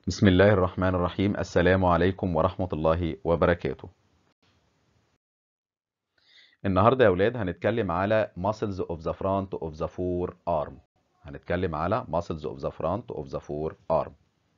بسم الله الرحمن الرحيم السلام عليكم ورحمة الله وبركاته النهاردة يا أولاد هنتكلم على muscles of the front of the forearm هنتكلم على muscles of the front of the forearm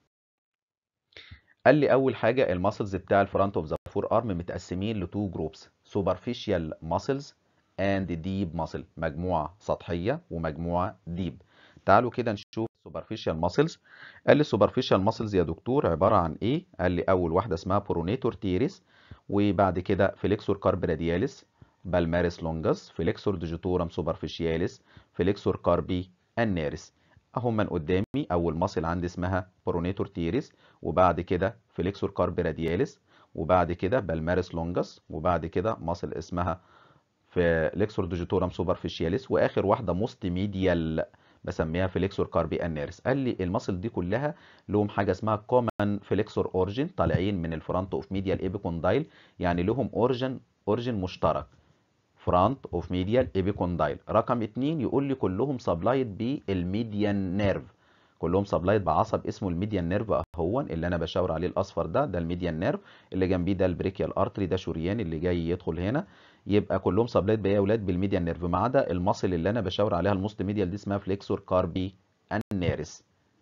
قال لي أول حاجة الماسلز بتاع الفرونت اوف ذا فور ارم متقسمين لتو جروبس superficial muscles and deep muscle مجموعة سطحية ومجموعة deep تعالوا كده نشوف superficial muscles قال لي superficial muscles يا دكتور عبارة عن ايه قال لي اول واحدة اسمها برونيتور تيريس وبعد كده فليكسور كارب رادياليس بالماريس لونجس فليكسور ديجيتورم سوبرفيشياليس فليكسور كاربي النارس اهو من قدامي اول ماسل عندي اسمها برونيتور تيريس وبعد كده فليكسور كارب رادياليس وبعد كده بالماريس لونجس وبعد كده ماسل اسمها فليكسور ديجيتورم سوبرفيشياليس واخر واحده موست ميديال بسميها فليكسور كاربي انيرس قال لي المصل دي كلها لهم حاجه اسمها كومن فليكسور اورجن طالعين من الفرونت اوف ميديال ايبيكوندايل يعني لهم اورجن اورجن مشترك فرونت اوف ميديال ايبيكوندايل رقم اتنين يقول لي كلهم سبلايد بالميديان نيرف كلهم سبلايد بعصب اسمه الميديان نيرف اهو اللي انا بشاور عليه الاصفر ده ده الميديان نيرف اللي جنبيه ده البريكيال ارتري ده شريان اللي جاي يدخل هنا يبقى كلهم سبلايد بايه يا اولاد بالميديان نيرف ما عدا المصل اللي انا بشاور عليها الموست ميديال دي اسمها فليكسور كاربي النارس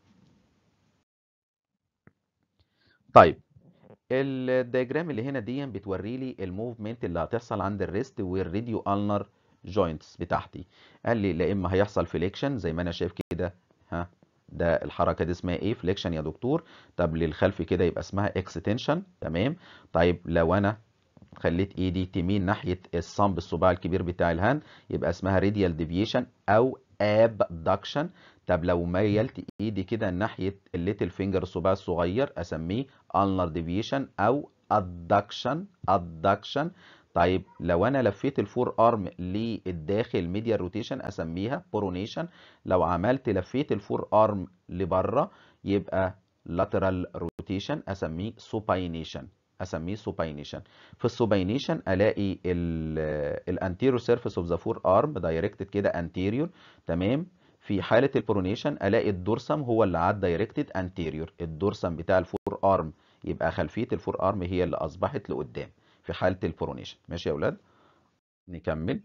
طيب الدياجرام اللي هنا دي بتوري لي الموفمنت اللي هتحصل عند الريست والراديو النر جوينتس بتاعتي قال لي لا اما هيحصل فليكشن زي ما انا شايف كده ها ده الحركه دي اسمها ايه فليكشن يا دكتور طب للخلف كده يبقى اسمها اكستنشن تمام طيب لو انا خليت ايدي تميل ناحيه الصنب الصباع الكبير بتاع الهاند يبقى اسمها راديال ديفيشن او ابدكشن طب لو ميلت ايدي كده ناحيه الليتل فينجر الصباع الصغير اسميه ulnar ديفيشن او adduction adduction طيب لو انا لفيت الفور ارم للداخل ميديال روتيشن اسميها برونيشن لو عملت لفيت الفور ارم لبره يبقى lateral روتيشن اسميه سوباينيشن اسميه سوباينيشن في السوباينيشن الاقي الانتيريور سيرفيس اوف ذا فور ارم دايركتد كده انتيريور تمام في حاله البرونيشن الاقي الدورسم هو اللي عاد دايركتد انتيريور الدورسم بتاع الفور ارم يبقى خلفيه الفور ارم هي اللي اصبحت لقدام في حاله البرونيشن ماشي يا اولاد نكمل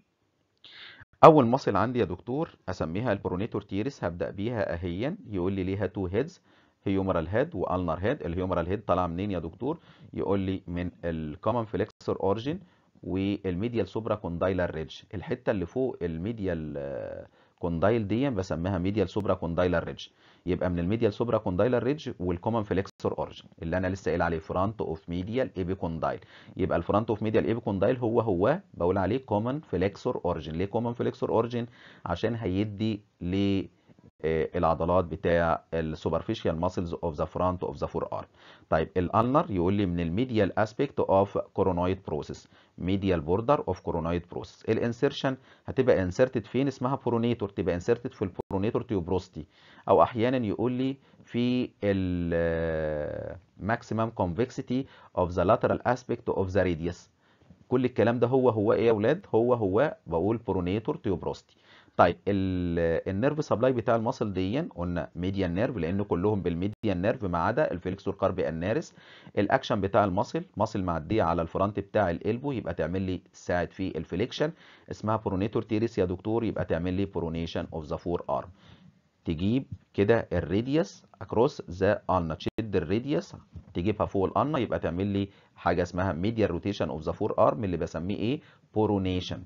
اول مصل عندي يا دكتور اسميها البرونيتور تيرس هبدا بيها اهيا يقول لي ليها تو هيدز هيومرال هيد والنر هيد الهيومرال هيد طالعه منين يا دكتور يقول لي من الكومن فليكسور اورجن والميديال سوبرا كوندايلر ريدج الحته اللي فوق الميديال كوندايل دي بسميها ميديال سوبرا كوندايلر ريدج يبقى من الميديال سوبرا كوندايلر ريدج والكومن فليكسور اورجن اللي انا لسه قايل عليه فرونت اوف ميديال ايبي كوندايل يبقى الفرونت اوف ميديال ايبي كوندايل هو هو بقول عليه كومن فليكسور اورجن ليه كومن فليكسور اورجن عشان هيدي ل العضلات بتاع السوبرفيشال ماسلز اوف ذا فرونت اوف ذا فور ارم طيب الالنر يقول لي من الميديال اسبيكت اوف كورونويد بروسيس ميديال بوردر اوف كورونويد بروسيس الانسيرشن هتبقى انسرتد فين اسمها برونيتور تبقى انسرتد في البرونيتور تيوبروستي او احيانا يقول لي في الماكسيمم كونفكسيتي اوف ذا لاترال اسبيكت اوف ذا راديوس كل الكلام ده هو هو ايه يا اولاد هو هو بقول برونيتور تيوبروستي طيب النيرف سبلاي بتاع المصل دي قلنا ميديان نيرف لان كلهم بالميديان نيرف ما عدا الفليكسور كاربي النارس الاكشن بتاع المصل مصل معديه على الفرونت بتاع الالبو يبقى تعمل لي تساعد في الفليكشن اسمها برونيتور تيريس يا دكتور يبقى تعمل لي برونيشن اوف ذا فور ارم تجيب كده الراديوس اكروس ذا النا تشد الراديوس تجيبها فوق الالنا يبقى تعمل لي حاجه اسمها ميديال روتيشن اوف ذا فور ارم اللي بسميه ايه برونيشن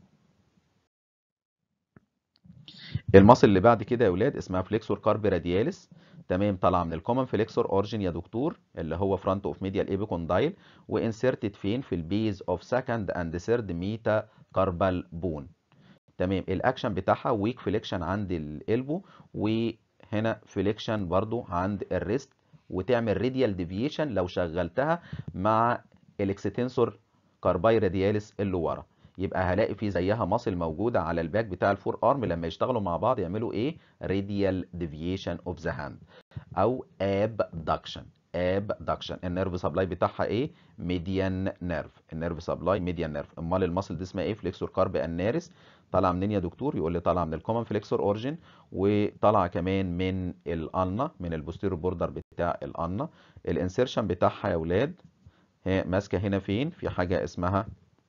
المصل اللي بعد كده يا اولاد اسمها فليكسور كاربي رادياليس تمام طالعه من الكومن فليكسور اورجن يا دكتور اللي هو فرونت اوف ميديال ايبيكوندايل وانسرتد فين في البيز اوف سكند اند ثيرد ميتا كاربال بون تمام الاكشن بتاعها ويك فليكشن عند الالبو وهنا فليكشن برضو عند الريست وتعمل راديال ديفيشن لو شغلتها مع الاكستنسور كارباي رادياليس اللي ورا يبقى هلاقي في زيها ماسل موجوده على الباك بتاع الفور ارم لما يشتغلوا مع بعض يعملوا ايه راديال ديفيشن اوف ذا هاند او ابدكشن ابدكشن النيرف سبلاي بتاعها ايه ميديان نيرف النيرف سبلاي ميديان نيرف امال الماسل دي اسمها ايه فليكسور كارب اناريس طالعه منين يا دكتور يقول لي طالعه من الكومن فليكسور اورجن وطالعه كمان من الالنا من البوستيريور بوردر بتاع الالنا الانسيرشن بتاعها يا اولاد هي ماسكه هنا فين في حاجه اسمها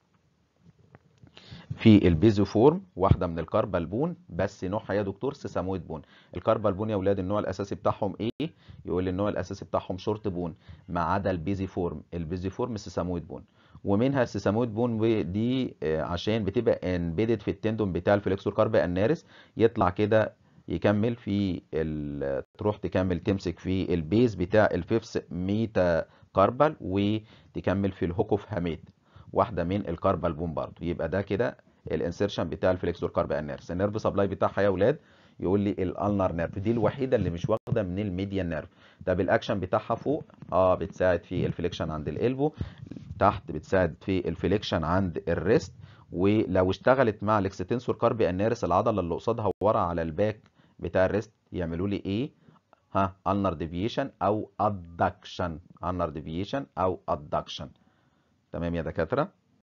في البيزوفورم واحده من الكاربال بون بس نوعها يا دكتور سيسامويد بون الكاربال بون يا اولاد النوع الاساسي بتاعهم ايه يقول لي النوع الاساسي بتاعهم شورت بون ما عدا البيزيفورم البيزيفورم سيسامويد بون ومنها السيسامويد بون دي عشان بتبقى انبيدد في التندون بتاع الفليكسور كاربا اناريس يطلع كده يكمل في تروح تكمل تمسك في البيز بتاع الفيفس ميتا كاربال وتكمل في الهوكوف هاميت واحده من الكاربال بون برضه يبقى ده كده الانسيرشن بتاع الفليكسور كاربا اناريس النيرف سبلاي بتاعها يا اولاد يقول لي الالنر نيرف دي الوحيده اللي مش واخده من الميديان نيرف طب الاكشن بتاعها فوق اه بتساعد في الفليكشن عند الالبو تحت بتساعد في الفليكشن عند الريست ولو اشتغلت مع الاكستنسور كاربي اناريس العضله اللي قصادها ورا على الباك بتاع الريست يعملوا لي ايه ها ulnar deviation او adduction ulnar deviation او adduction تمام يا دكاتره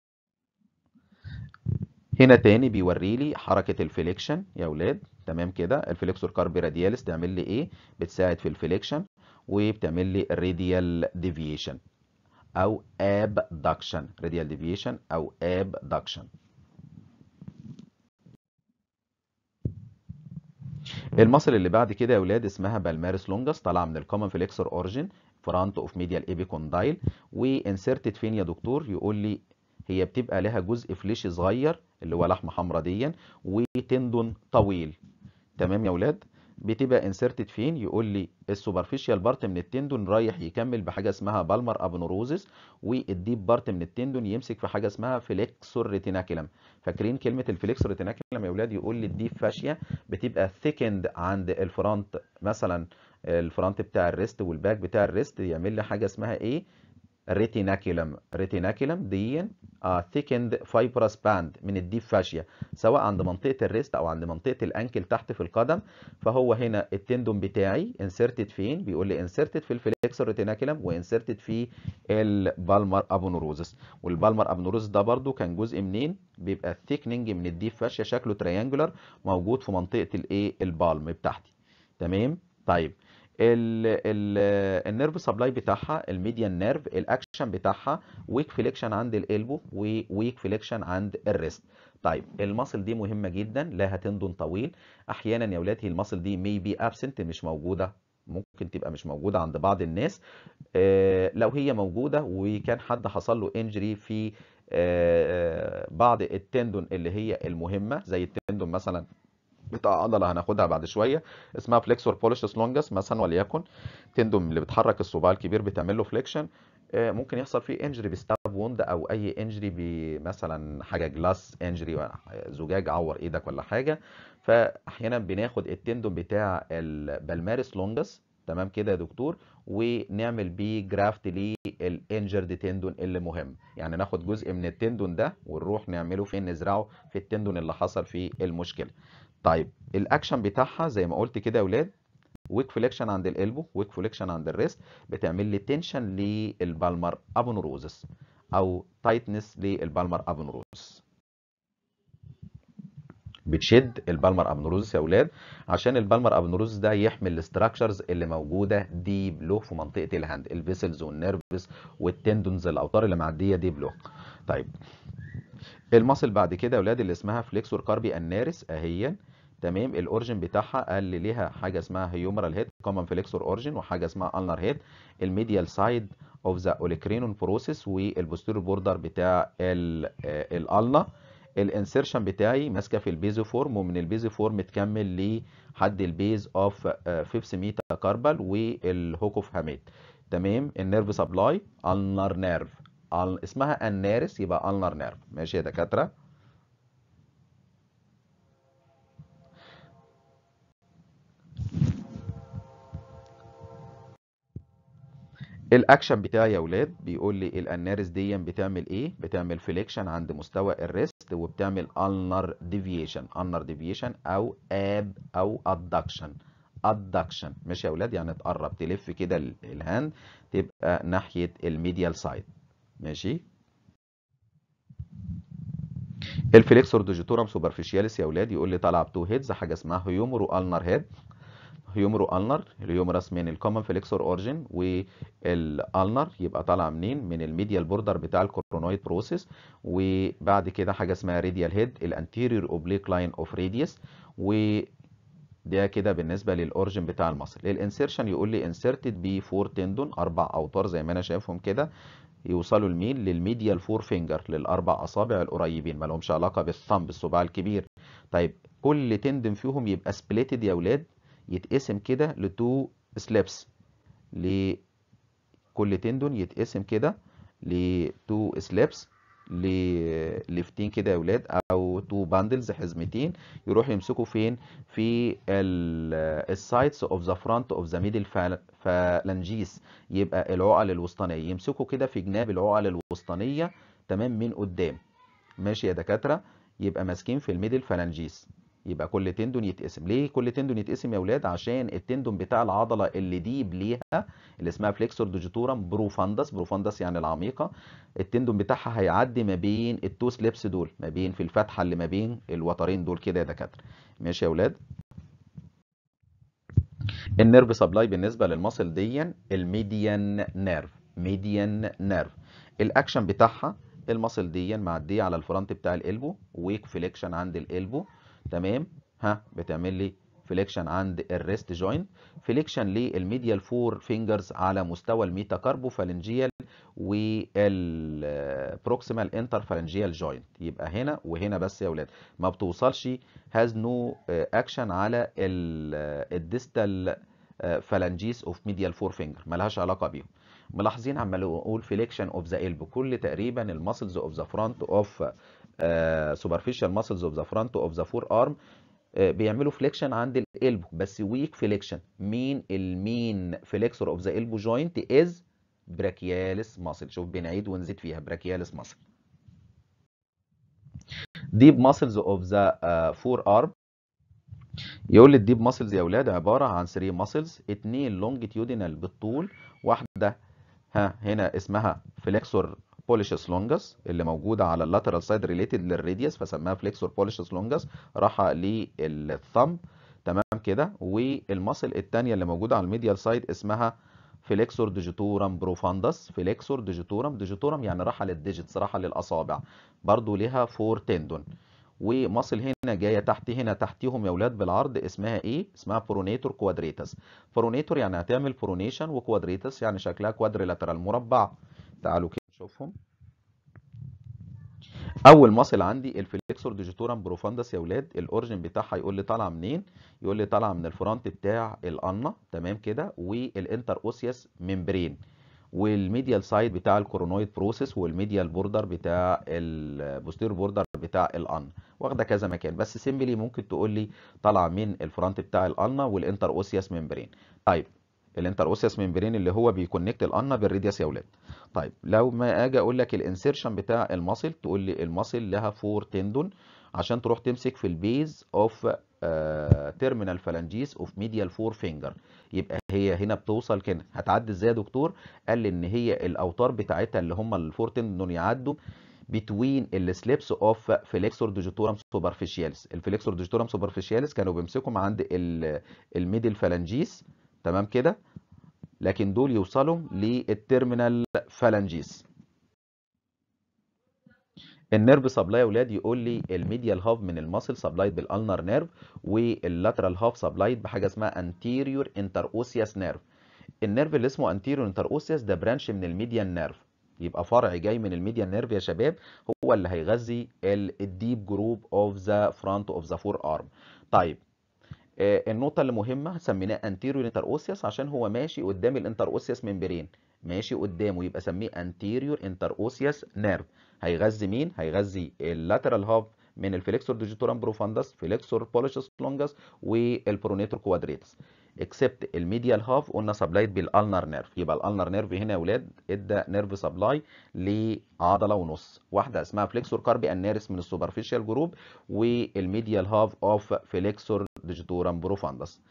هنا تاني بيوري لي حركه الفليكشن يا اولاد تمام كده الفليكسور كاربي رادياليس تعمل لي ايه بتساعد في الفليكشن وبتعمل لي الراديال ديفيشن او abduction radial deviation او abduction المصل اللي بعد كده يا اولاد اسمها بالمارس لونجس طالعه من الكومن فليكسور اورجن فرونت اوف ميديال ايبيكوندايل وانسرتد فين يا دكتور يقول لي هي بتبقى لها جزء فليش صغير اللي هو لحمه حمراء ديا وتندون طويل تمام يا اولاد بتبقى انسرتد فين يقول لي السوبرفيشال بارت من التندون رايح يكمل بحاجه اسمها بالمر ابنوروزس والديب بارت من التندون يمسك في حاجه اسمها فليكسور ريتيناكلم فاكرين كلمه الفليكسور ريتيناكلم يا اولاد يقول لي الديب فاشيه بتبقى ثيكند عند الفرونت مثلا الفرونت بتاع الريست والباك بتاع الريست يعمل لي حاجه اسمها ايه ريتيناكيلم ريتيناكيلم دي ثيكند فايبرس باند من الديب فاشيا سواء عند منطقه الريست او عند منطقه الانكل تحت في القدم فهو هنا التندون بتاعي انسرتد فين بيقول لي انسرتد في الفليكسور ريتيناكيلم وانسرتد في البالمر ابونوروزس والبالمر ابونوروزس ده برده كان جزء منين بيبقى ثيكننج من الديب فاشيا شكله تريانجولار موجود في منطقه الايه البالم بتاعتي تمام طيب النيرف سبلاي بتاعها الميديان نيرف الاكشن بتاعها ويك فليكشن عند الالبو وويك فليكشن عند الريست طيب المصل دي مهمه جدا لها تندون طويل احيانا يا اولاد هي المصل دي مي بي ابسنت مش موجوده ممكن تبقى مش موجوده عند بعض الناس آه لو هي موجوده وكان حد حصل له انجري في آه بعض التندون اللي هي المهمه زي التندون مثلا بتاع عضله هناخدها بعد شويه اسمها فليكسور بوليشس لونجس مثلا وليكن تندوم اللي بتحرك الصباع الكبير بتعمل له فليكشن ممكن يحصل فيه انجري بستاب ووند او اي انجري بمثلا حاجه جلاس انجري زجاج عور ايدك ولا حاجه فاحيانا بناخد التندوم بتاع البلمارس لونجس تمام كده يا دكتور ونعمل بيه جرافت للانجرد تندون اللي مهم يعني ناخد جزء من التندون ده ونروح نعمله فين نزرعه في التندون اللي حصل فيه المشكله طيب الاكشن بتاعها زي ما قلت كده يا اولاد ويك فليكشن عند الالبو ويك فليكشن عند الريست بتعمل لي تنشن للبالمر ابونوروزس او تايتنس للبالمر ابونوروزس بتشد البالمر ابنوروزس يا اولاد عشان البالمر ابنوروزس ده يحمل الاستراكشرز اللي موجوده ديب له في منطقه الهاند الفيسلز والنيرفز والتندونز الاوتار اللي معديه ديب له طيب المصل بعد كده يا اولاد اللي اسمها فليكسور كاربي اناريس اهي تمام الاورجن بتاعها قال لي ليها حاجه اسمها هيومرال هيد كومن فليكسور اورجن وحاجه اسمها النر هيد الميديال سايد اوف ذا اوليكرينون بروسيس والبوستيريور بوردر بتاع الالنا الانسيرشن بتاعي ماسكه في البيزوفورم ومن البيزوفورم تكمل لحد البيز اوف فيبس ميتا كاربال والهوكوف هاميت تمام النيرف سبلاي النر نيرف اسمها النارس يبقى النر نيرف ماشي يا دكاتره الاكشن بتاعي يا اولاد بيقول لي الانارس دي بتعمل ايه بتعمل فليكشن عند مستوى الريست وبتعمل النر ديفيشن النر ديفيشن او اب او ادكشن ادكشن ماشي يا اولاد يعني تقرب تلف كده ال- الهاند تبقى ناحيه الميديال سايد ماشي الفليكسور ديجيتورم سوبرفيشياليس يا اولاد يقول لي طالعه بتو هيدز حاجه اسمها هيومرو النر هيد هيومرو النر الهيومرس من الكومن فليكسور اورجن والالنر يبقى طالعه منين من الميديال بوردر بتاع الكورونويد بروسيس وبعد كده حاجه اسمها راديال هيد الانتيريور اوبليك لاين اوف راديوس و ده كده بالنسبه للاورجن بتاع المصل الانسيرشن يقول لي انسرتد بي فور تندون اربع اوتار زي ما انا شايفهم كده يوصلوا لمين للميديال فور فينجر للاربع اصابع القريبين ما لهمش علاقه بالثumb الصباع الكبير طيب كل تندن فيهم يبقى سبليتد يا اولاد يتقسم كده لتو سليبس لكل تندون يتقسم كده لتو سليبس لليفتين كده يا ولاد او تو باندلز حزمتين يروحوا يمسكوا فين في السايدز اوف ذا فرونت اوف ذا ميدل فالانجيس يبقى العقل الوسطانيه يمسكوا كده في جناب العقل الوسطانيه تمام من قدام ماشي يا دكاتره يبقى ماسكين في الميدل فالانجيس يبقى كل تندون يتقسم ليه كل تندون يتقسم يا اولاد عشان التندون بتاع العضله اللي ديب ليها اللي اسمها فليكسور ديجيتورم بروفاندس بروفاندس يعني العميقه التندون بتاعها هيعدي ما بين التو سليبس دول ما بين في الفتحه اللي ما بين الوترين دول كده يا دكاتره ماشي يا اولاد النيرف سبلاي بالنسبه للمصل دي الميديان نيرف ميديان نيرف الاكشن بتاعها المصل دي معديه على الفرونت بتاع القلبو ويك فليكشن عند القلبو تمام ها بتعمل لي فليكشن عند الريست جوينت فليكشن للميديال فور فينجرز على مستوى الميتاكاربو فالنجيال والبروكسيمال انتر فالنجيال جوينت يبقى هنا وهنا بس يا اولاد ما بتوصلش هاز نو اكشن على الديستال فالنجيس اوف ميديال فور فينجر ملهاش علاقه بيهم ملاحظين عمال اقول فليكشن اوف ذا قلب كل تقريبا الماسلز اوف ذا فرونت اوف سوبرفيشال ماسلز اوف ذا فرونت اوف ذا فور ارم بيعملوا فليكشن عند القلب بس ويك فليكشن مين المين فليكسور اوف ذا قلب جوينت از براكياليس ماسل شوف بنعيد ونزيد فيها براكياليس ماسل ديب ماسلز اوف ذا فور ارم يقول لي الديب ماسلز يا اولاد عباره عن 3 ماسلز اتنين لونجيتيودينال بالطول واحده ها هنا اسمها فليكسور بوليشس لونجس اللي موجوده على اللاترال سايد ريليتد للراديوس فسماها فليكسور بوليشس لونجس راحه للثumb تمام كده والماسل الثانيه اللي موجوده على الميديال سايد اسمها فليكسور ديجيتورم بروفاندس فليكسور ديجيتورم ديجيتورم يعني راحه للديجيتس راحه للاصابع برضو ليها فور تندون ومصل هنا جايه تحت هنا تحتيهم يا اولاد بالعرض اسمها ايه اسمها برونيتور كوادريتس برونيتور يعني هتعمل برونيشن وكوادريتس يعني شكلها كوادريلاترال مربع تعالوا كده نشوفهم اول مصل عندي الفليكسور ديجيتورم بروفاندس يا اولاد الاورجن بتاعها يقول لي طالعه منين يقول لي طالعه من الفرونت بتاع القنا تمام كده والانتر اوسيوس ممبرين والميديال سايد بتاع الكورونويد بروسيس والميديال بوردر بتاع البوستير بوردر بتاع القنا واخده كذا مكان بس سيمبلي ممكن تقول لي طالعه من الفرونت بتاع القنا والانتر اوسيوس ممبرين طيب الانتر اوسيوس ممبرين اللي هو بيكونكت القنا بالريديوس يا اولاد طيب لو ما اجي اقول لك الانسيرشن بتاع المصل تقول لي المصل لها فور تندون عشان تروح تمسك في البيز اوف تيرمينال فالانجيس اوف ميديال فور فينجر يبقى هي هنا بتوصل كده هتعدي ازاي يا دكتور قال لي ان هي الاوتار بتاعتها اللي هم الفور تندون يعدوا بتوين السليبس اوف فليكسور ديجيتورم سوبرفيشياليس الفليكسور ديجيتورم سوبرفيشياليس كانوا بيمسكوا عند الميدل فالانجيس تمام كده لكن دول يوصلوا للتيرمينال فالانجيس النيرف سبلاي يا اولاد يقول لي الميديال هاف من الماسل سبلايد بالالنر نيرف واللاترال هاف سبلايد بحاجه اسمها انتيريور انتر اوسياس نيرف النيرف اللي اسمه انتيريور انتر اوسياس ده برانش من الميديان نيرف يبقى فرع جاي من الميديان نيرف يا شباب هو اللي هيغذي الديب جروب اوف ذا فرونت اوف ذا فور ارم طيب النقطة اللي مهمة سميناه انتيريور انتر اوسيوس عشان هو ماشي قدام الانتر اوسيوس ممبرين ماشي قدامه يبقى سميه انتيريور انتر اوسيوس نيرف هيغذي مين؟ هيغذي اللاترال هاف من الفليكسور ديجيتورم بروفاندس فليكسور بوليشس لونجس والبرونيتور كوادريتس اكسبت الميديال هاف قلنا سبلايد بالالنر نيرف يبقى الالنر نيرف هنا يا اولاد ادى نيرف سبلاي لعضله ونص واحده اسمها فليكسور كاربي اناريس من السوبرفيشال جروب والميديال هاف اوف فليكسور ديجيتورم بروفاندس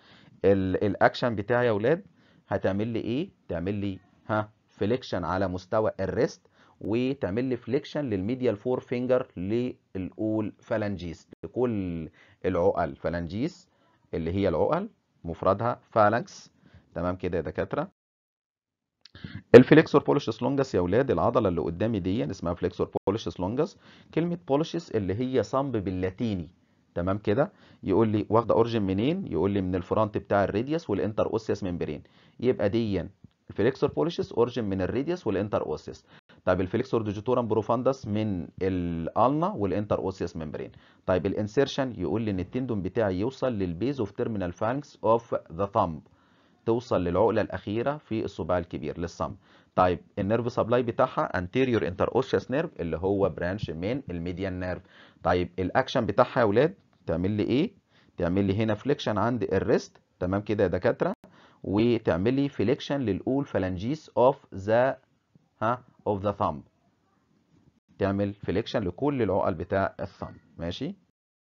الاكشن بتاعي يا اولاد هتعمل لي ايه تعمل لي ها فليكشن على مستوى الريست وتعمل لي فليكشن للميديال فور فينجر للاول فالانجيس لكل العقل فالانجيس اللي هي العقل مفردها فالانكس تمام كده يا دكاتره الفليكسور بوليشس لونجس يا اولاد العضله اللي قدامي دي اسمها فليكسور بوليشس لونجس كلمه بوليشس اللي هي صنب باللاتيني تمام كده يقول لي واخده اوريجين منين يقول لي من الفرونت بتاع الراديوس والانتر اوسيس ممبرين يبقى دي الفليكسور بوليشس اوريجين من الراديوس والانتر اوسيس طيب الفليكسور ديجيتورم بروفاندس من الالنا والانتر اوسيس ممبرين طيب الانسيرشن يقول لي ان التندون بتاعي يوصل للبيز اوف تيرمينال فالنكس اوف ذا ثامب توصل للعقله الاخيره في الصباع الكبير للصم طيب النيرف سبلاي بتاعها انتيريور انتر اوسيس نيرف اللي هو برانش من الميديان نيرف طيب الاكشن بتاعها يا اولاد تعمل لي ايه تعمل لي هنا فليكشن عند الريست تمام كده يا دكاتره وتعمل لي فليكشن للاول فالانجيس اوف ذا ها اوف ذا ثامب تعمل فليكشن لكل العقل بتاع الثامب ماشي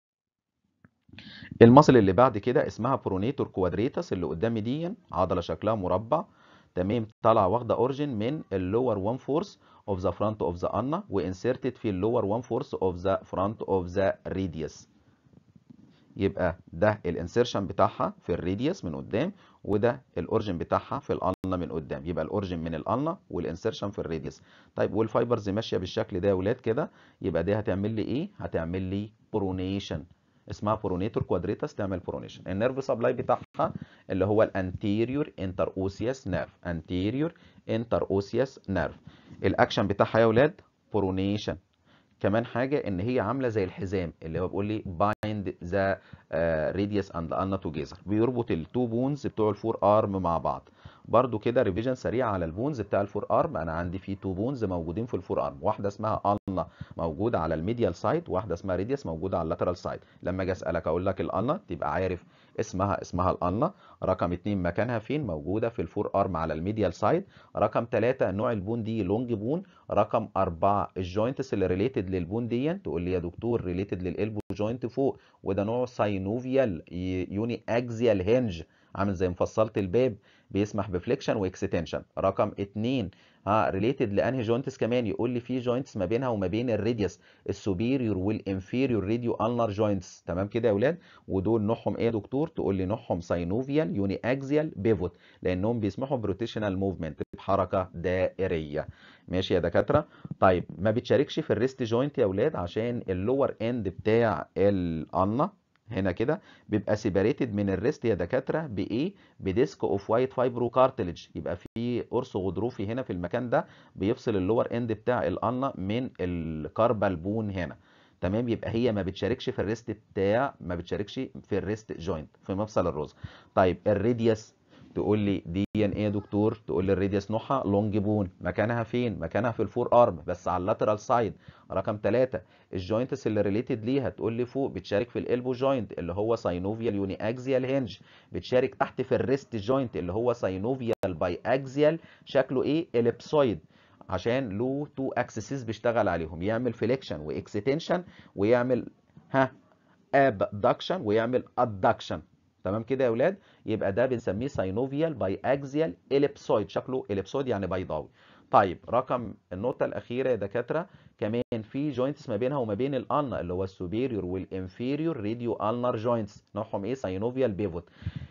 المصل اللي بعد كده اسمها برونيتور كوادريتس اللي قدامي دي عضله شكلها مربع تمام طالعه واخده اوريجين من اللور 1 فورس اوف ذا فرونت اوف ذا انا وانسيرتد في اللور 1 فورس اوف ذا فرونت اوف ذا راديوس يبقى ده الانسيرشن بتاعها في الراديوس من قدام وده الاورجن بتاعها في الالنا من قدام يبقى الاورجن من الالنا والانسيرشن في الراديوس طيب والفايبرز ماشيه بالشكل ده يا ولاد كده يبقى دي هتعمل لي ايه هتعمل لي برونيشن اسمها برونيتور كوادريتاس تعمل برونيشن النيرف سبلاي بتاعها اللي هو الانتيريور انتر اوسيوس نيرف انتيريور انتر اوسيوس نيرف الاكشن بتاعها يا ولاد برونيشن كمان حاجه ان هي عامله زي الحزام اللي هو بيقول لي بايند ذا راديوس اند انا توجذر بيربط التو بونز بتوع الفور ارم مع بعض برضو كده ريفيجن سريع على البونز بتاع الفور ارم انا عندي في تو بونز موجودين في الفور ارم واحده اسمها النا موجوده على الميديال سايد واحده اسمها راديوس موجوده على اللاترال سايد لما اجي اسالك اقول لك الالنا تبقى عارف اسمها اسمها الالنا رقم اتنين مكانها فين موجوده في الفور ارم على الميديال سايد رقم ثلاثة نوع البون دي لونج بون رقم أربعة الجوينتس اللي ريليتد للبون دي تقول لي يا دكتور ريليتد للالبو جوينت فوق وده نوع ساينوفيال يوني اكزيال هنج عامل زي مفصله الباب بيسمح بفليكشن واكستنشن رقم اتنين ها ريليتد لانهي جوينتس كمان يقول لي في جوينتس ما بينها وما بين الراديوس السوبيريور والانفيريور راديو النر جوينتس تمام كده يا اولاد ودول نوعهم ايه يا دكتور تقول لي نوعهم ساينوفيال يوني اكزيال بيفوت لانهم بيسمحوا بروتيشنال موفمنت بحركه دائريه ماشي يا دكاتره طيب ما بتشاركش في الريست جوينت يا اولاد عشان اللور اند بتاع الالنا هنا كده بيبقى سيباريتد من الريست يا دكاتره بايه بديسك اوف وايت فايبرو كارتلج يبقى في قرص غضروفي هنا في المكان ده بيفصل اللور اند بتاع الالنا من الكاربال بون هنا تمام يبقى هي ما بتشاركش في الريست بتاع ما بتشاركش في الريست جوينت في مفصل الرز طيب الراديوس تقول لي دي ايه يا دكتور تقول لي الراديوس نوعها لونج بون مكانها فين مكانها في الفور ارم بس على اللاترال سايد رقم ثلاثة الجوينتس اللي ريليتد ليها تقول لي فوق بتشارك في الالبو جوينت اللي هو ساينوفيال يوني اكزيال هنج بتشارك تحت في الريست جوينت اللي هو ساينوفيال باي اكزيال شكله ايه اليبسويد عشان له تو اكسسز بيشتغل عليهم يعمل فليكشن واكستنشن ويعمل ها ابدكشن ويعمل ادكشن تمام كده يا اولاد يبقى ده بنسميه ساينوفيال باي اكزيال اليبسويد شكله اليبسويد يعني بيضاوي طيب رقم النقطه الاخيره يا دكاتره كمان في جوينتس ما بينها وما بين الالنا اللي هو السوبيريور والانفيريور راديو النر جوينتس نوعهم ايه ساينوفيال بيفوت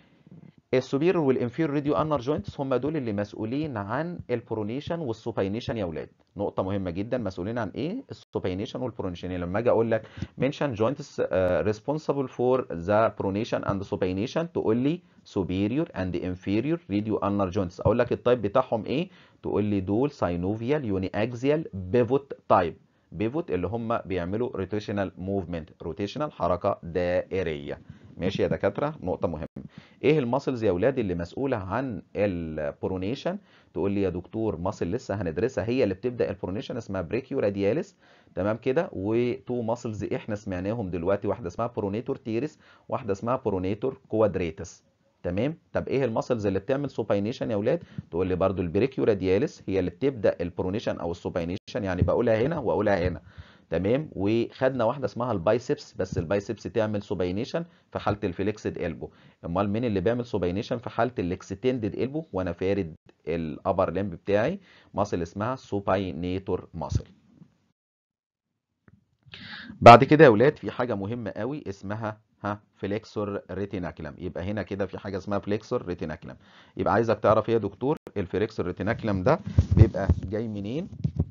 السوبيريور والانفيريور راديو النر جوينتس هم دول اللي مسؤولين عن البرونيشن والسوباينيشن يا اولاد نقطة مهمة جدا مسؤولين عن ايه؟ السوباينيشن والبرونيشن يعني لما اجي اقول لك mention joints uh, responsible for the pronation and supination تقول لي superior and inferior radio ulnar joints اقول لك التايب بتاعهم ايه؟ تقول لي دول synovial uniaxial pivot type بيفوت اللي هم بيعملوا روتيشنال موفمنت روتيشنال حركه دائريه ماشي يا دكاتره نقطه مهمه ايه الماسلز يا اولاد اللي مسؤوله عن البرونيشن تقول لي يا دكتور ماسل لسه هندرسها هي اللي بتبدا البرونيشن اسمها بريكيو رادياليس تمام كده وتو ماسلز احنا سمعناهم دلوقتي واحده اسمها برونيتور تيريس واحده اسمها برونيتور كوادريتس تمام طب ايه الماسلز اللي بتعمل سوباينيشن يا اولاد تقول لي برده البريكيو رادياليس هي اللي بتبدا البرونيشن او السوباينيشن يعني بقولها هنا واقولها هنا تمام وخدنا واحده اسمها البايسبس بس البايسبس تعمل سوباينيشن في حاله الفليكسد البو امال مين اللي بيعمل سوباينيشن في حاله الاكستندد البو وانا فارد الابر لمب بتاعي ماسل اسمها سوباينيتور ماسل بعد كده يا اولاد في حاجه مهمه قوي اسمها ها فليكسور ريتيناكلم يبقى هنا كده في حاجه اسمها فليكسور ريتيناكلم يبقى عايزك تعرف ايه يا دكتور الفليكسور ريتيناكلم ده بيبقى جاي منين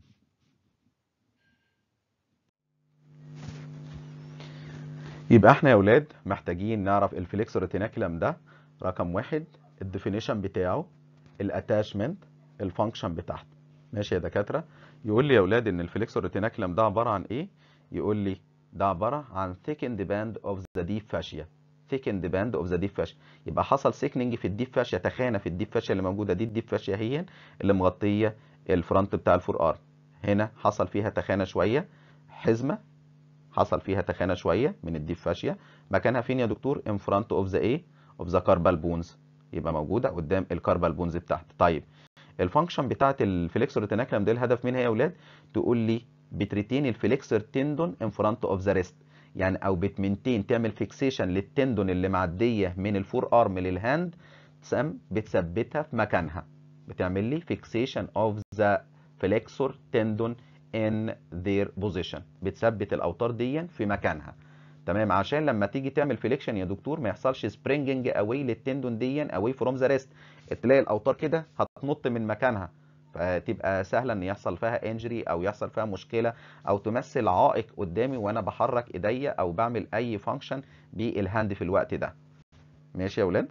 يبقى احنا يا اولاد محتاجين نعرف الفليكسور ريتيناكلم ده رقم واحد الديفينيشن بتاعه الاتاشمنت الفانكشن بتاعته ماشي يا دكاتره يقول لي يا اولاد ان الفليكسور ريتيناكلم ده عباره عن ايه يقول لي ده عباره عن thickened band of the deep fascia thickened band of the deep fascia يبقى حصل سيكننج في الديب فاشيا تخانه في الديب فاشيا اللي موجوده دي الديب فاشيا هي اللي مغطيه الفرونت بتاع الفور ارم هنا حصل فيها تخانه شويه حزمه حصل فيها تخانه شويه من الديب فاشيا مكانها فين يا دكتور ان فرونت اوف ذا ايه اوف ذا كاربال بونز يبقى موجوده قدام الكاربال بونز بتاعتي طيب الفانكشن بتاعت الفليكسور ريتيناكلم ده الهدف منها يا اولاد تقول لي بتريتين الفليكسور تندون ان فرونت اوف ذا ريست يعني او بتمنتين تعمل فيكسيشن للتندون اللي معديه من الفور ارم للهاند تسم بتثبتها في مكانها بتعمل لي فيكسيشن اوف ذا فليكسور تندون ان ذير بوزيشن بتثبت الاوتار دي في مكانها تمام عشان لما تيجي تعمل فليكشن يا دكتور ما يحصلش سبرينجنج اواي للتندون دي اواي فروم ذا ريست تلاقي الاوتار كده هتنط من مكانها فتبقى سهله ان يحصل فيها انجري او يحصل فيها مشكله او تمثل عائق قدامي وانا بحرك ايديا او بعمل اي فانكشن بالهاند في الوقت ده ماشي يا ولاد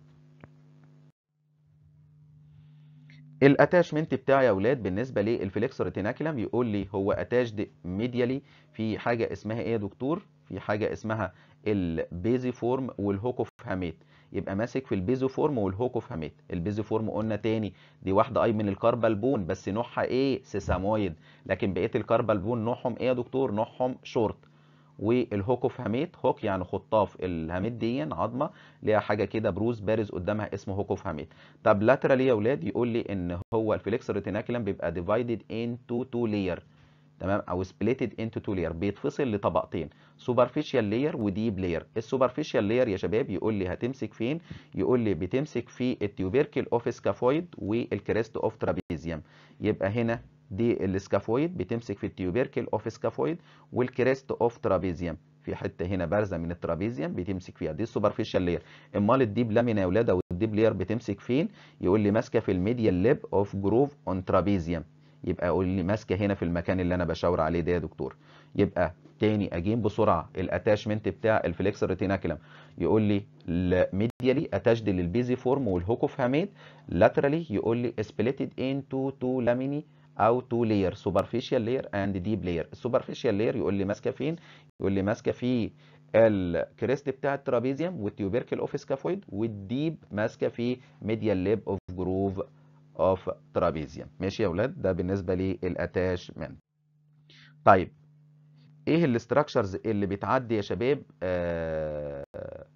الاتاشمنت بتاعي يا اولاد بالنسبه للفليكسور ريتيناكلم يقول لي هو اتاشد ميديالي في حاجه اسمها ايه يا دكتور في حاجه اسمها البيزي فورم والهوكوف هاميت يبقى ماسك في البيزو فورم والهوكوف هاميت البيزو فورم قلنا تاني دي واحده اي من الكاربال بون بس نوعها ايه سيسامويد لكن بقيه الكاربال بون نوعهم ايه يا دكتور نوعهم شورت والهوكوف هاميت هوك يعني خطاف الهاميت دي عظمه ليها حاجه كده بروز بارز قدامها اسمه هوكوف هاميت طب لاترالي يا اولاد يقول لي ان هو الفليكسور ريتيناكلم بيبقى ديفايدد انتو تو لاير تمام او سبليتد انتو تو لاير بيتفصل لطبقتين سوبرفيشال لاير وديب لاير السوبرفيشال لاير يا شباب يقول لي هتمسك فين يقول لي بتمسك في التيوبيركل اوف سكافويد والكريست اوف ترابيزيوم يبقى هنا دي السكافويد بتمسك في التيوبيركل اوف سكافويد والكريست اوف ترابيزيوم في حته هنا بارزه من الترابيزيوم بتمسك فيها دي السوبرفيشال لاير امال الديب لامينا يا اولاد او الديب لاير بتمسك فين يقول لي ماسكه في الميديال ليب اوف جروف اون ترابيزيوم يبقى يقول لي ماسكه هنا في المكان اللي انا بشاور عليه ده يا دكتور يبقى تاني اجين بسرعه الاتاشمنت بتاع الفليكسور ريتيناكلم يقول لي ميديالي اتاشد للبيزي فورم والهوكوف هاميد لاترالي يقول لي سبليتد انتو تو لاميني او تو لاير سوبرفيشال لاير اند ديب لاير السوبرفيشال لاير يقول لي ماسكه فين يقول لي ماسكه في الكريست بتاع الترابيزيوم والتيوبيركل اوف سكافويد والديب ماسكه في ميديال ليب اوف جروف اوف ترابيزيوم ماشي يا اولاد ده بالنسبه للاتاشمنت طيب ايه الاستراكشرز اللي بتعدي يا شباب آه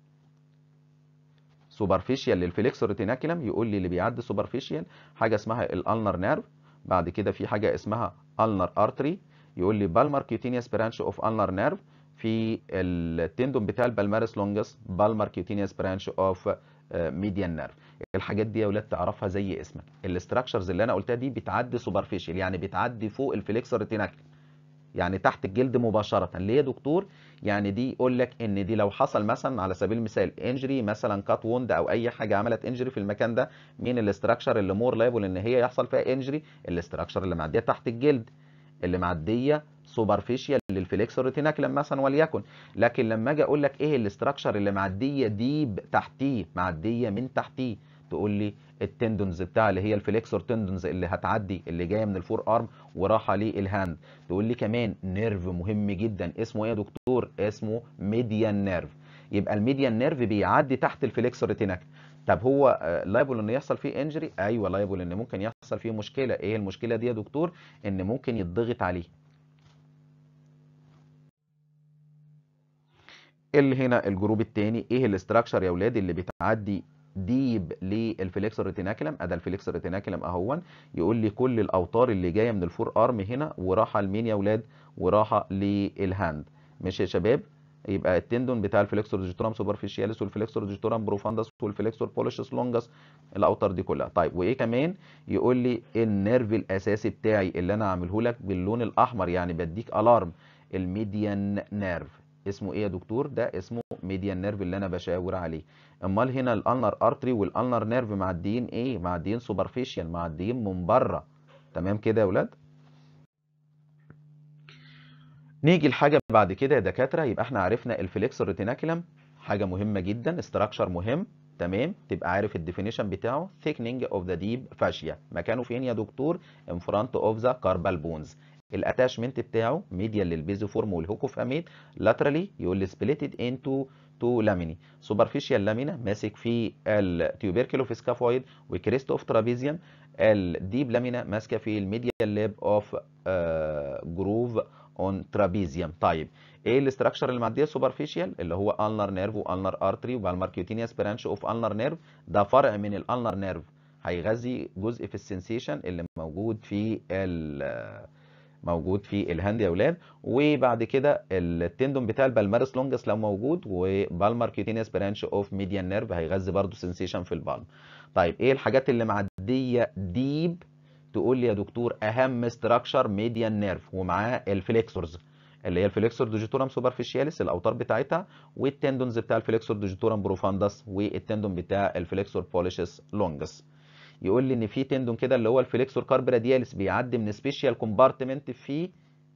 سوبرفيشال للفليكسور ريتيناكلم يقول لي اللي بيعدي سوبرفيشال حاجه اسمها الالنر نيرف بعد كده في حاجه اسمها النر ارتري يقول لي بالمر كيوتينيوس برانش اوف النر نيرف في التندون بتاع البلمارس لونجس بالمر كيوتينيوس برانش اوف ميديان نيرف الحاجات دي يا اولاد تعرفها زي اسمك الاستراكشرز اللي انا قلتها دي بتعدي سوبرفيشال يعني بتعدي فوق الفليكسور ريتيناكلم يعني تحت الجلد مباشره ليه يا دكتور يعني دي يقول لك ان دي لو حصل مثلا على سبيل المثال انجري مثلا كات ووند او اي حاجه عملت انجري في المكان ده مين الاستراكشر اللي مور لايبل ان هي يحصل فيها انجري الاستراكشر اللي معديه تحت الجلد اللي معديه سوبرفيشال للفليكسور ريتيناكلم مثلا وليكن لكن لما اجي اقول لك ايه الاستراكشر اللي معديه ديب تحتيه معديه من تحتيه تقول لي التندونز بتاع اللي هي الفليكسور تندونز اللي هتعدي اللي جايه من الفور ارم وراحه للهاند تقول لي كمان نيرف مهم جدا اسمه ايه يا دكتور اسمه ميديان نيرف يبقى الميديان نيرف بيعدي تحت الفليكسور ريتيناكل طب هو لايبل ان يحصل فيه انجري ايوه لايبل ان ممكن يحصل فيه مشكله ايه المشكله دي يا دكتور ان ممكن يتضغط عليه اللي هنا الجروب الثاني ايه الاستراكشر يا اولاد اللي بتعدي ديب للفليكسور ريتيناكلم ادي الفليكسور ريتيناكلم اهون يقول لي كل الاوتار اللي جايه من الفور ارم هنا وراحه لمين يا اولاد وراحه للهاند ماشي يا شباب يبقى التندون بتاع الفليكسور ديجيتورام سوبرفيشياليس والفليكسور ديجيتورام بروفاندس والفليكسور بوليشس لونجس الاوتار دي كلها طيب وايه كمان يقول لي النيرف الاساسي بتاعي اللي انا عامله لك باللون الاحمر يعني بديك الارم الميديان نيرف اسمه ايه يا دكتور ده اسمه ميديان نيرف اللي انا بشاور عليه امال هنا الالنر ارتري والالنر نيرف معديين ايه معديين سوبرفيشال معديين من بره تمام كده يا اولاد نيجي لحاجه بعد كده يا دكاتره يبقى احنا عرفنا الفليكسور ريتيناكولم حاجه مهمه جدا استراكشر مهم تمام تبقى عارف الديفينيشن بتاعه thickening of the deep fascia مكانه فين يا دكتور in front of the carpal bones الاتاشمنت بتاعه ميديال للبيزوفورم والهوكوفاميد لاترالي يقول لي سبليتد انتو تو لاميني سوبرفيشال لامينا ماسك في التيوبيركلو في سكافويد وكريست اوف ترابيزيوم الديب لامينا ماسكه في الميديال لاب اوف جروف اون ترابيزيوم طيب ايه الاستراكشر اللي معديه سوبرفيشال اللي هو النر نيرف والنر ارتري وبالمر كيوتينيوس برانش اوف النر نيرف ده فرع من الالنر نيرف هيغذي جزء في السنسيشن اللي موجود في موجود في الهاند يا اولاد وبعد كده التندون بتاع البالمارس لونجس لو موجود وبالمر كيوتينيوس برانش اوف ميديان نيرف هيغذي برضو سنسيشن في البالم طيب ايه الحاجات اللي معديه ديب تقول لي يا دكتور اهم استراكشر ميديان نيرف ومعاه الفليكسورز اللي هي الفليكسور ديجيتورام سوبرفيشياليس الاوتار بتاعتها والتندونز بتاع الفليكسور ديجيتورام بروفاندس والتندون بتاع الفليكسور بوليشس لونجس يقول لي ان في تندون كده اللي هو الفليكسور كاربرادياليس بيعدي من سبيشال كومبارتمنت في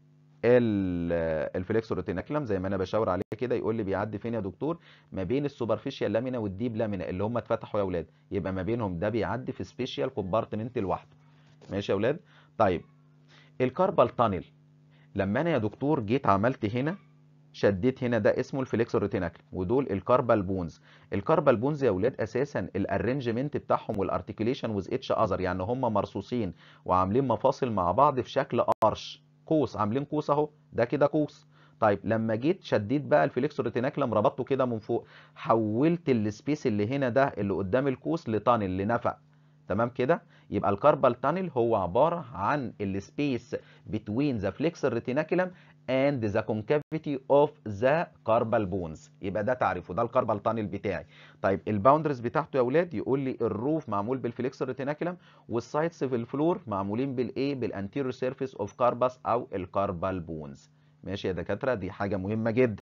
الفليكسور ريتيناكلم زي ما انا بشاور عليه كده يقول لي بيعدي فين يا دكتور ما بين السوبرفيشال لامينا والديب لامينا اللي هم اتفتحوا يا اولاد يبقى ما بينهم ده بيعدي في سبيشال كومبارتمنت لوحده ماشي يا اولاد طيب الكاربال تانل لما انا يا دكتور جيت عملت هنا شديت هنا ده اسمه الفليكسور ريتيناكل ودول الكاربال بونز الكاربال بونز يا اولاد اساسا الارنجمنت بتاعهم والارتكيوليشن ويز اتش اذر يعني هم مرصوصين وعاملين مفاصل مع بعض في شكل ارش قوس عاملين قوس اهو ده كده قوس طيب لما جيت شديت بقى الفليكسور ريتيناكلم ربطته كده من فوق حولت السبيس اللي هنا ده اللي قدام القوس لتانل لنفق تمام كده يبقى الكاربال تانل هو عباره عن السبيس بتوين ذا فليكسور ريتيناكلم and the concavity of the carpal bones يبقى ده تعريفه ده الكاربال تانل بتاعي طيب الباوندرز بتاعته يا اولاد يقول لي الروف معمول بالفليكسور ريتيناكلم والسايدز في الفلور معمولين بالايه بالانتيريور سيرفيس اوف كارباس او الكاربال بونز ماشي يا دكاتره دي حاجه مهمه جدا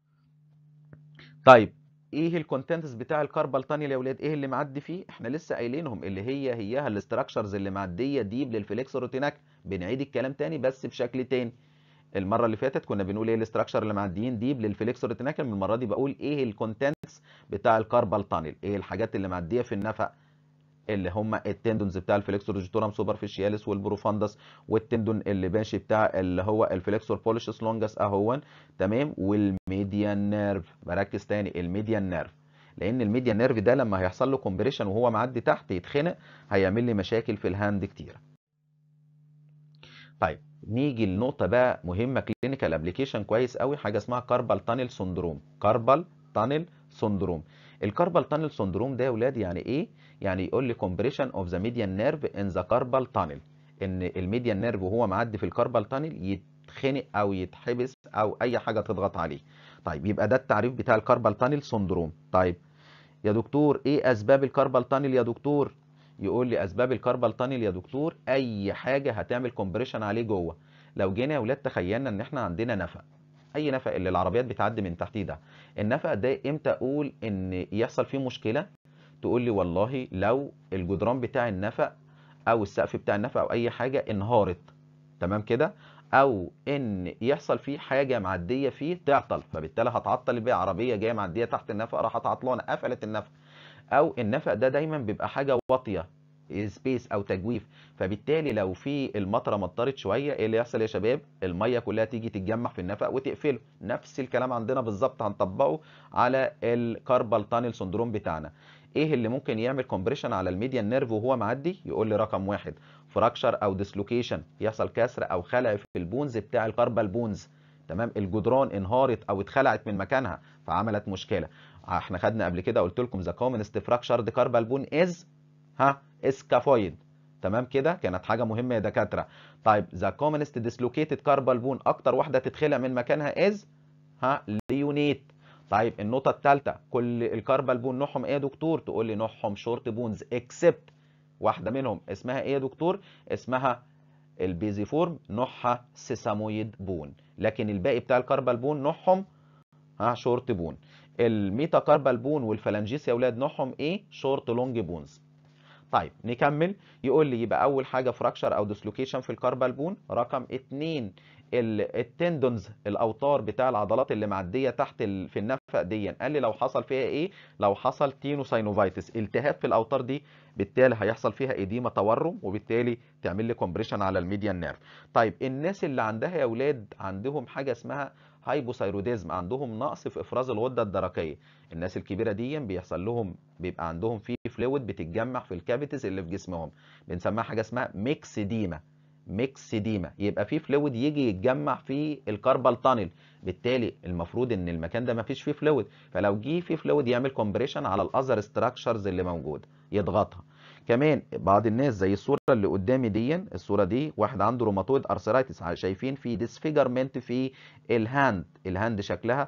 طيب ايه الكونتنتس بتاع الكاربال تانل يا اولاد ايه اللي معدي فيه احنا لسه قايلينهم اللي هي هيها الاستراكشرز اللي معديه ديب للفليكسور ريتيناكلم بنعيد الكلام تاني بس بشكل تاني المره اللي فاتت كنا بنقول ايه الاستراكشر اللي معديين ديب للفليكسور ريتيناكلم المره دي بقول ايه الكونتنتس بتاع الكاربال تانل ايه الحاجات اللي معديه في النفق اللي هم التندونز بتاع الفليكسور ديجيتورام سوبرفيشياليس والبروفاندس والتندون اللي ماشي بتاع اللي هو الفليكسور بوليشس لونجس اهون تمام والميديان نيرف بركز تاني الميديان نيرف لان الميديان نيرف ده لما هيحصل له كومبريشن وهو معدي تحت يتخنق هيعمل لي مشاكل في الهاند كتير طيب نيجي لنقطه بقى مهمه كلينيكال ابلكيشن كويس قوي حاجه اسمها كاربال تانل سندروم كاربال تانل سندروم الكاربال تانل سندروم ده يا اولاد يعني ايه يعني يقول لي كومبريشن اوف ذا ميديان نيرف ان ذا كاربال تانل ان الميديان نيرف وهو معدي في الكاربال تانل يتخنق او يتحبس او اي حاجه تضغط عليه طيب يبقى ده التعريف بتاع الكاربال تانل سندروم طيب يا دكتور ايه اسباب الكاربال تانل يا دكتور يقول لي اسباب الكاربال تانل يا دكتور اي حاجه هتعمل كومبريشن عليه جوه لو جينا يا اولاد تخيلنا ان احنا عندنا نفق اي نفق اللي العربيات بتعدي من تحتيه ده النفق ده امتى اقول ان يحصل فيه مشكله تقول لي والله لو الجدران بتاع النفق او السقف بتاع النفق او اي حاجه انهارت تمام كده او ان يحصل فيه حاجه معديه فيه تعطل فبالتالي هتعطل البيئه عربيه جايه معديه تحت النفق راحت عطلانه قفلت النفق او النفق ده دايما بيبقى حاجه واطيه سبيس او تجويف فبالتالي لو في المطره مطرت شويه ايه اللي يحصل يا شباب الميه كلها تيجي تتجمع في النفق وتقفله نفس الكلام عندنا بالظبط هنطبقه على الكاربال تانل سندروم بتاعنا ايه اللي ممكن يعمل كومبريشن على الميديان نيرف وهو معدي يقول لي رقم واحد فراكشر او ديسلوكيشن يحصل كسر او خلع في البونز بتاع الكاربال بونز تمام الجدران انهارت او اتخلعت من مكانها فعملت مشكله احنا خدنا قبل كده قلت لكم ذا كومنست فراكشرد كاربال بون از ها اسكافويد تمام كده كانت حاجه مهمه يا دكاتره طيب ذا كومنست ديسلوكيتد كاربال بون اكتر واحده تتخلع من مكانها از ها ليونيت طيب النقطه الثالثه كل الكاربال بون نوعهم ايه يا دكتور تقول لي نوعهم شورت بونز اكسبت واحده منهم اسمها ايه يا دكتور اسمها البيزيفورم نوعها سيسامويد بون لكن الباقي بتاع الكاربال بون نوعهم ها شورت بون الميتا كاربال بون والفلانجيس يا اولاد نوعهم ايه شورت لونج بونز طيب نكمل يقول لي يبقى اول حاجه فراكشر او ديسلوكيشن في الكاربال بون رقم اتنين التندونز الاوتار بتاع العضلات اللي معديه تحت ال... في النفق دي قال لي لو حصل فيها ايه لو حصل تينوساينوفايتس التهاب في الاوتار دي بالتالي هيحصل فيها ايديما تورم وبالتالي تعمل لي كومبريشن على الميديان نيرف طيب الناس اللي عندها يا اولاد عندهم حاجه اسمها هايبوثايروديزم عندهم نقص في افراز الغده الدرقيه الناس الكبيره دي بيحصل لهم بيبقى عندهم في فلويد بتتجمع في الكافيتيز اللي في جسمهم بنسميها حاجه اسمها ميكسيديما ميكسيديما يبقى في فلويد يجي يتجمع في الكاربال تانل بالتالي المفروض ان المكان ده ما فيش فيه فلويد فلو جه فيه فلويد يعمل كومبريشن على الاذر ستراكشرز اللي موجوده يضغطها كمان بعض الناس زي الصوره اللي قدامي دي الصوره دي واحد عنده روماتويد ارثرايتس شايفين في ديسفيجرمنت في الهاند الهاند شكلها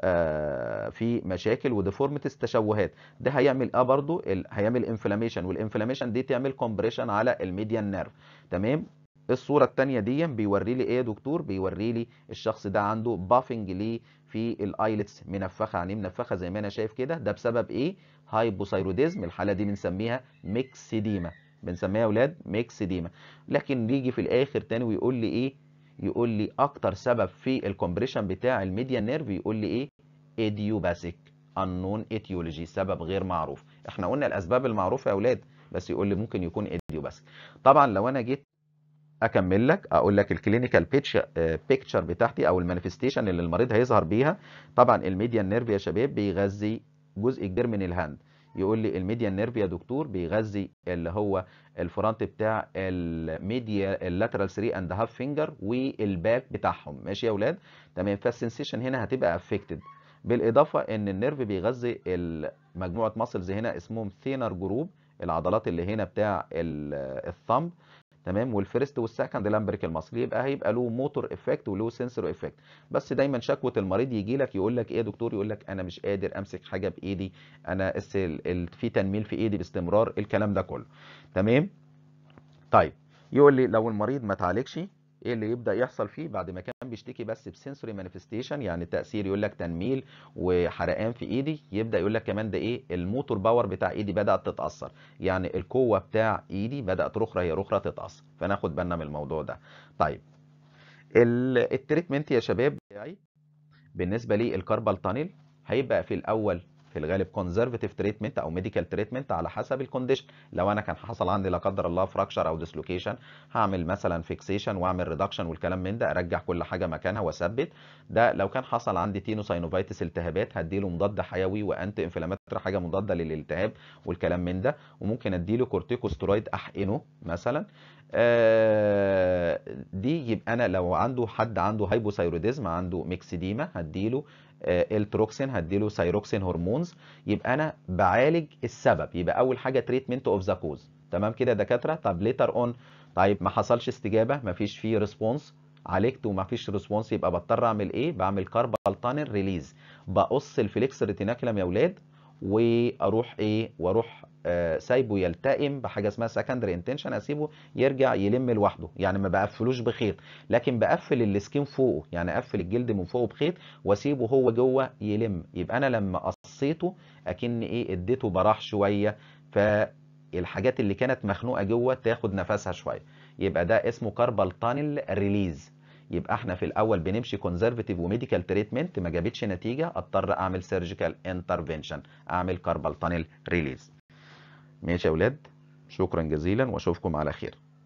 آه في مشاكل وديفورميتيز تشوهات ده هيعمل اه برضو هيعمل انفلاميشن والانفلاميشن دي تعمل كومبريشن على الميديان نيرف تمام الصوره الثانيه دي بيوري لي ايه يا دكتور بيوري لي الشخص ده عنده بافنج ليه في الايلتس منفخه يعني منفخه زي ما انا شايف كده ده بسبب ايه هايبوثايروديزم الحاله دي بنسميها ميكسيديما بنسميها يا اولاد ميكسيديما لكن بيجي في الاخر تاني ويقول لي ايه يقول لي اكتر سبب في الكومبريشن بتاع الميديان نيرف يقول لي ايه ايديوباثيك unknown etiology سبب غير معروف احنا قلنا الاسباب المعروفه يا اولاد بس يقول لي ممكن يكون ايديوباثيك طبعا لو انا جيت اكمل لك اقول لك الكلينيكال بيكتشر بتاعتي او المانيفستيشن اللي المريض هيظهر بيها طبعا الميديان نيرف يا شباب بيغذي جزء كبير من الهاند يقول لي الميديان نيرف يا دكتور بيغذي اللي هو الفرونت بتاع الميديا اللاترال 3 اند هاف فينجر والباك بتاعهم ماشي يا اولاد تمام فالسنسيشن هنا هتبقى افكتد بالاضافه ان النيرف بيغذي مجموعه ماسلز هنا اسمهم ثينر جروب العضلات اللي هنا بتاع الثمب تمام والفيرست والسكند لامبريكال ماسل يبقى هيبقى له موتور افكت وله سنسور افكت بس دايما شكوى المريض يجي لك يقول لك ايه يا دكتور يقول لك انا مش قادر امسك حاجه بايدي انا في تنميل في ايدي باستمرار الكلام ده كله تمام طيب يقول لي لو المريض ما اتعالجش ايه اللي يبدا يحصل فيه بعد ما كان بيشتكي بس بسنسوري مانيفستيشن يعني تاثير يقول لك تنميل وحرقان في ايدي يبدا يقول لك كمان ده ايه الموتور باور بتاع ايدي بدات تتاثر يعني القوه بتاع ايدي بدات رخره هي رخره تتاثر فناخد بالنا من الموضوع ده طيب التريتمنت يا شباب بتاعي بالنسبه لي الكاربال تانيل هيبقى في الاول في الغالب كونزرفتيف تريتمنت او ميديكال تريتمنت على حسب الكونديشن لو انا كان حصل عندي لا قدر الله فراكشر او ديسلوكيشن هعمل مثلا فيكسيشن واعمل ريدكشن والكلام من ده ارجع كل حاجه مكانها واثبت ده لو كان حصل عندي تينوساينوفايتس التهابات هديله مضاد حيوي وانتي انفلاماتوري حاجه مضاده للالتهاب والكلام من ده وممكن اديله كورتيكوسترويد احقنه مثلا آه دي يبقى انا لو عنده حد عنده هايبوثايروديزم عنده ميكسيديما هديله التروكسين هديله سايروكسين هرمونز يبقى انا بعالج السبب يبقى اول حاجه تريتمنت اوف ذا كوز تمام كده يا دكاتره طب ليتر اون طيب ما حصلش استجابه ما فيش فيه ريسبونس عالجت وما فيش ريسبونس يبقى بضطر اعمل ايه بعمل كاربال تانل ريليز بقص الفليكس ريتيناكولم يا اولاد واروح ايه واروح آه سايبه يلتئم بحاجه اسمها سكندري انتنشن اسيبه يرجع يلم لوحده يعني ما بقفلوش بخيط لكن بقفل السكين فوقه يعني اقفل الجلد من فوقه بخيط واسيبه هو جوه يلم يبقى انا لما قصيته اكن ايه اديته براح شويه فالحاجات اللي كانت مخنوقه جوه تاخد نفسها شويه يبقى ده اسمه كاربال تانل ريليز يبقى احنا في الاول بنمشي كونزرفتيف وميديكال تريتمنت ما جابتش نتيجه اضطر اعمل سيرجيكال انترفنشن اعمل كاربال تانل ريليز ماشي يا اولاد شكرا جزيلا واشوفكم على خير